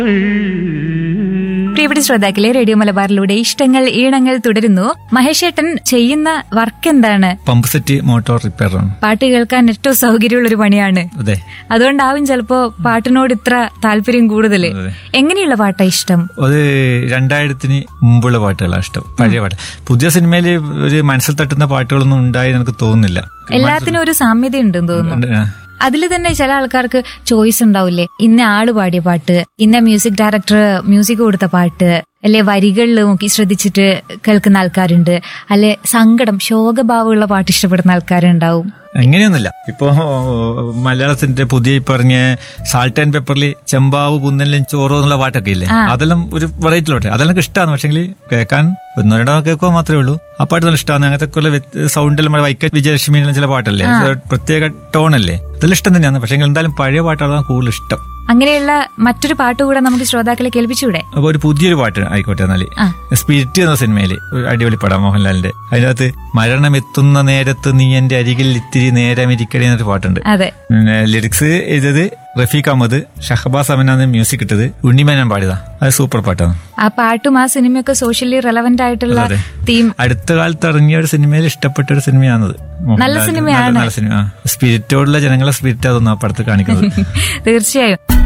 പ്രിയപ്പെട്ട ശ്രോതാക്കളെ റേഡിയോ മലബാറിലൂടെ ഇഷ്ടങ്ങൾ ഈണങ്ങൾ തുടരുന്നു മഹേഷേട്ടൻ ചെയ്യുന്ന വർക്ക് എന്താണ് പമ്പ് സെറ്റ് മോട്ടോർ റിപ്പയർ ആണ് പാട്ട് കേൾക്കാൻ ഏറ്റവും സൗകര്യമുള്ള ഒരു പണിയാണ് അതെ അതുകൊണ്ടാവും ചിലപ്പോ പാട്ടിനോട് ഇത്ര താല്പര്യം കൂടുതൽ അതെ. എങ്ങനെയുള്ള പാട്ടാ ഇഷ്ടം അത് രണ്ടായിരത്തിന് മുമ്പുള്ള പാട്ടുകളാണ് ഇഷ്ടം പഴയ പാട്ട് പുതിയ സിനിമയിൽ ഒരു മനസ്സിൽ തട്ടുന്ന പാട്ടുകളൊന്നും ഉണ്ടായി എനിക്ക് തോന്നുന്നില്ല എല്ലാത്തിനും ഒരു സാമ്യത ഉണ്ടെന്ന് തോന്നുന്നു ആ. അതിൽ തന്നെ ചില ആൾക്കാർക്ക് ചോയ്സ് ഉണ്ടാവില്ലേ ഇന്ന ആള് പാടിയ പാട്ട് ഇന്ന മ്യൂസിക് ഡയറക്ടർ മ്യൂസിക് കൊടുത്ത പാട്ട് അല്ലെ വരികളിൽ നോക്കി ശ്രദ്ധിച്ചിട്ട് കേൾക്കുന്ന ആൾക്കാരുണ്ട് അല്ലെ സങ്കടം ശോകഭാവമുള്ള പാട്ട് ഇഷ്ടപ്പെടുന്ന ആൾക്കാരുണ്ടാവും അങ്ങനെയൊന്നുമില്ല ഇപ്പോ മലയാളത്തിന്റെ പുതിയ ഈ പറഞ്ഞ സാൾട്ട് ആൻഡ് പെപ്പറിൽ ചെമ്പാവ് പുന്നലും ചോറോ എന്നുള്ള പാട്ടൊക്കെ ഇല്ലേ അതെല്ലാം ഒരു വെറൈറ്റി പാട്ട് അതെല്ലാം എനിക്ക് ഇഷ്ടമാണ് പക്ഷെങ്കിൽ കേൾക്കാൻ ഒന്നോ രണ്ടോ കേൾക്കുക മാത്രമേ ഉള്ളൂ ആ പാട്ട് നല്ല ഇഷ്ടമാണ് അങ്ങനത്തെ സൗണ്ടിൽ നമ്മുടെ വൈക്ക വിജയലക്ഷ്മിയിലും ചില പാട്ടല്ലേ അത് പ്രത്യേക ടോണല്ലേ അതെല്ലാം ഇഷ്ടം തന്നെയാണ് പക്ഷെ എന്തായാലും പഴയ പാട്ടുകളാണ് കൂടുതൽ ഇഷ്ടം അങ്ങനെയുള്ള മറ്റൊരു പാട്ട് കൂടെ നമുക്ക് ശ്രോതാക്കളെ കേൾപ്പിച്ചൂടെ അപ്പൊ ഒരു പുതിയൊരു പാട്ട് ആയിക്കോട്ടെ എന്നാല് ആ. സ്പിരിറ്റ് എന്ന സിനിമയില് ഒരു അടിപൊളി പടം മോഹൻലാലിന്റെ അതിനകത്ത് മരണം എത്തുന്ന നേരത്ത് നീ എന്റെ അരികിൽ ഇത്തിരി നേരം ഇരിക്കണേ എന്നൊരു പാട്ടുണ്ട് അതെ പിന്നെ ലിറിക്സ് എഴുതിയത് റഫീഖ് അഹമ്മദ് ഷഹബാസ് അമനാണ് മ്യൂസിക് ഇട്ടത് ഉണ്ണിമേനൻ പാടിയതാ അത് സൂപ്പർ പാട്ടാണ് ആ പാട്ടും ആ സിനിമയൊക്കെ സോഷ്യലി റെലവെന്റ് ആയിട്ടുള്ള അതെ. തീം അടുത്ത കാലത്ത് ഇറങ്ങിയ ഒരു സിനിമയിൽ ഇഷ്ടപ്പെട്ട ഒരു സിനിമയാണത് മോഹൻലാൽ- നല്ല സിനിമയാണ്. നല്ല സിനിമ സ്പിരിറ്റോടുള്ള ജനങ്ങളെ സ്പിരിറ്റ് അതൊന്നും ആ പടത്ത് കാണിക്കുന്നത് തീർച്ചയായും